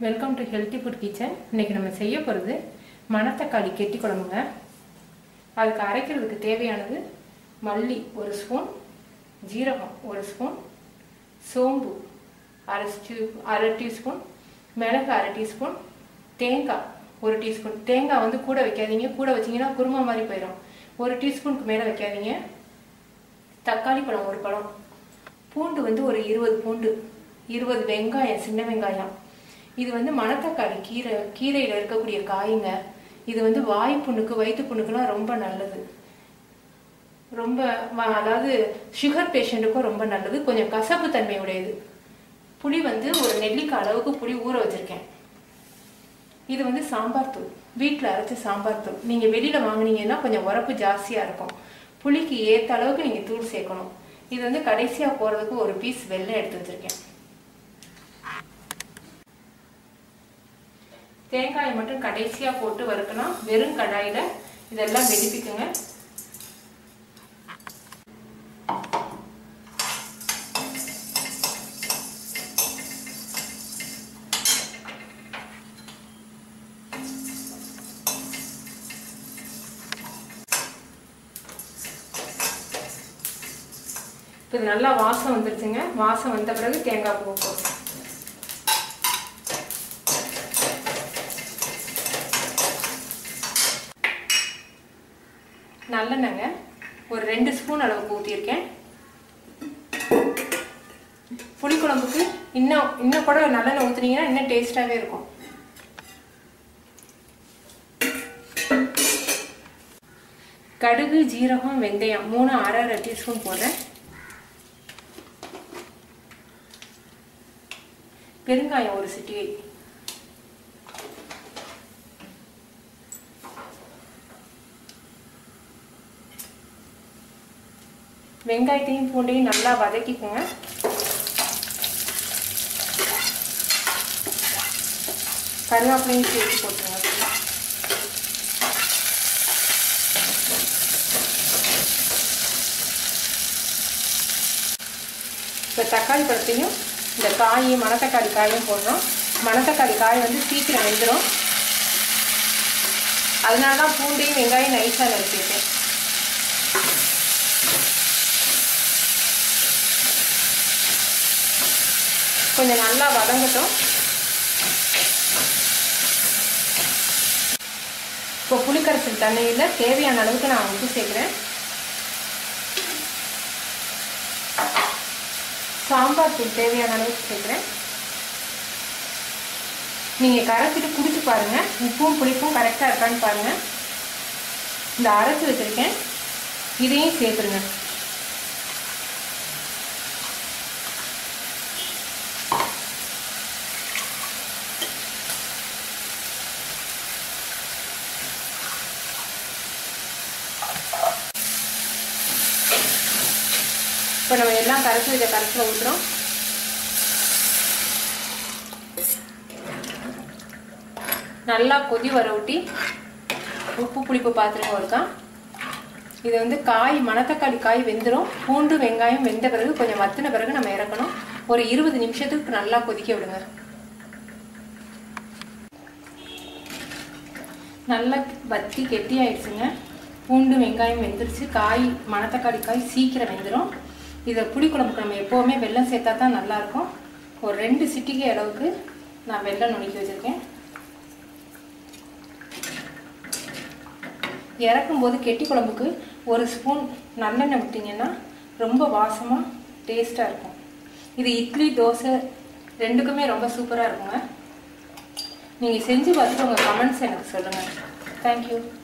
welcome to healthy food kitchen இன்னைக்கு நம்ம செய்ய போகிறது மணத்தக்காளி கெட்டி குழம்புங்க அதுக்கு அரைக்கிறதுக்கு தேவையானது மல்லி ஒரு ஸ்பூன் ஜீரகம் ஒரு ஸ்பூன் சோம்பு அரை ஸ்டூ அரை டீஸ்பூன் மிளகு அரை டீஸ்பூன் தேங்காய் ஒரு டீஸ்பூன் தேங்காய் வந்து கூட வைக்காதீங்க கூட வச்சீங்கன்னா குருமா மாதிரி போயிடும் ஒரு டீஸ்பூனுக்கு மேலே வைக்காதீங்க தக்காளி பழம் ஒரு பழம் பூண்டு வந்து ஒரு இருபது பூண்டு இருபது வெங்காயம் சின்ன வெங்காயம் இது வந்து மணத்தக்காளி கீரை கீரையில் இருக்கக்கூடிய காய்ங்க இது வந்து வாய் புண்ணுக்கு வயிற்று புண்ணுக்குலாம் ரொம்ப நல்லது ரொம்ப வ- அதாவது சுகர் பேஷண்ட்டுக்கும் ரொம்ப நல்லது கொஞ்சம் கசப்பு தன்மை உடையது புளி வந்து ஒரு நெல்லிக்காய் அளவுக்கு புளி ஊற வச்சிருக்கேன் இது வந்து சாம்பார் தூள் வீட்டில் அரைச்ச சாம்பார் தூள் நீங்கள் வெளியில் வாங்குனீங்கன்னா கொஞ்சம் உரப்பு ஜாஸ்தியாக இருக்கும் புளிக்கு ஏற்ற அளவுக்கு நீங்கள் தூள் சேர்க்கணும் இது வந்து கடைசியாக போகிறதுக்கு ஒரு பீஸ் வெள்ளம் எடுத்து வச்சிருக்கேன் தேங்காயை மட்டும் கடைசியாக போட்டு வறுக்கணும் வெறும் கடாயில் இதெல்லாம் வெடிப்பிக்குங்க இப்போ இது நல்லா வாசம் வந்துருச்சுங்க வாசம் வந்த பிறகு தேங்காய் பூ போடும் நல்லெண்ணெங்க ஒரு ரெண்டு ஸ்பூன் அளவுக்கு ஊற்றியிருக்கேன் புளிக்குழம்புக்கு இன்னும் இன்னும் கூட நல்லெண்ணெய் ஊற்றுனீங்கன்னா இன்னும் டேஸ்ட்டாகவே இருக்கும் கடுகு ஜீரகம் வெந்தயம் மூணு அரை அரை டீஸ்பூன் போடுறேன் பெருங்காயம் ஒரு சிட்டிகை வெங்காயத்தையும் பூண்டையும் நல்லா வதக்கிக்கோங்க கருவேப்பிலையும் சேர்த்து போட்டுருங்க இப்போ தக்காளி பழத்தையும் இந்த காயும் மணத்தக்காளி காயும் போடுறோம் மணத்தக்காளி காய் வந்து சீக்கிரம் வெந்துடும் அதனால தான் பூண்டையும் வெங்காயம் நைஸாக நறுக்கியிருக்கேன் கொஞ்சம் நல்லா வதங்கட்டும் இப்போ புளிக்கரைசல் தண்ணியில் தேவையான அளவுக்கு நான் உப்பு சேர்க்குறேன் சாம்பார் தூள் தேவையான அளவுக்கு சேர்க்குறேன் நீங்கள் கரைச்சிட்டு குடிச்சு பாருங்கள் உப்பும் புளிப்பும் கரெக்டாக இருக்கான்னு பாருங்கள் இந்த அரைச்சி வச்சுருக்கேன் இதையும் சேர்த்துருங்க இப்போ நம்ம எல்லாம் கரைச்சி வச்ச கரைச்சில் ஊற்றுறோம் நல்லா கொதி வர ஊட்டி உப்பு புளிப்பு பாத்திரம் இருக்கா இது வந்து காய் மணத்தக்காளி காய் வெந்துடும் பூண்டு வெங்காயம் வெந்த பிறகு கொஞ்சம் வத்தின பிறகு நம்ம இறக்கணும் ஒரு இருபது நிமிஷத்துக்கு நல்லா கொதிக்க விடுங்க நல்லா வத்தி கெட்டி ஆயிடுச்சுங்க பூண்டு வெங்காயம் வெந்துருச்சு காய் மணத்தக்காளி காய் சீக்கிரம் வெந்துடும் இதை புளிக்குழம்புக்கு நம்ம எப்போவுமே வெல்லம் சேர்த்தா தான் நல்லாயிருக்கும் ஒரு ரெண்டு சிட்டிகை அளவுக்கு நான் வெல்லம் நுணுக்கி வச்சுருக்கேன் இறக்கும்போது கெட்டி குழம்புக்கு ஒரு ஸ்பூன் நல்லெண்ணெய் விட்டிங்கன்னா ரொம்ப வாசமாக டேஸ்ட்டாக இருக்கும் இது இட்லி தோசை ரெண்டுக்குமே ரொம்ப சூப்பராக இருக்குங்க நீங்கள் செஞ்சு பார்த்துட்டு உங்கள் கமெண்ட்ஸ் எனக்கு சொல்லுங்கள் தேங்க்யூ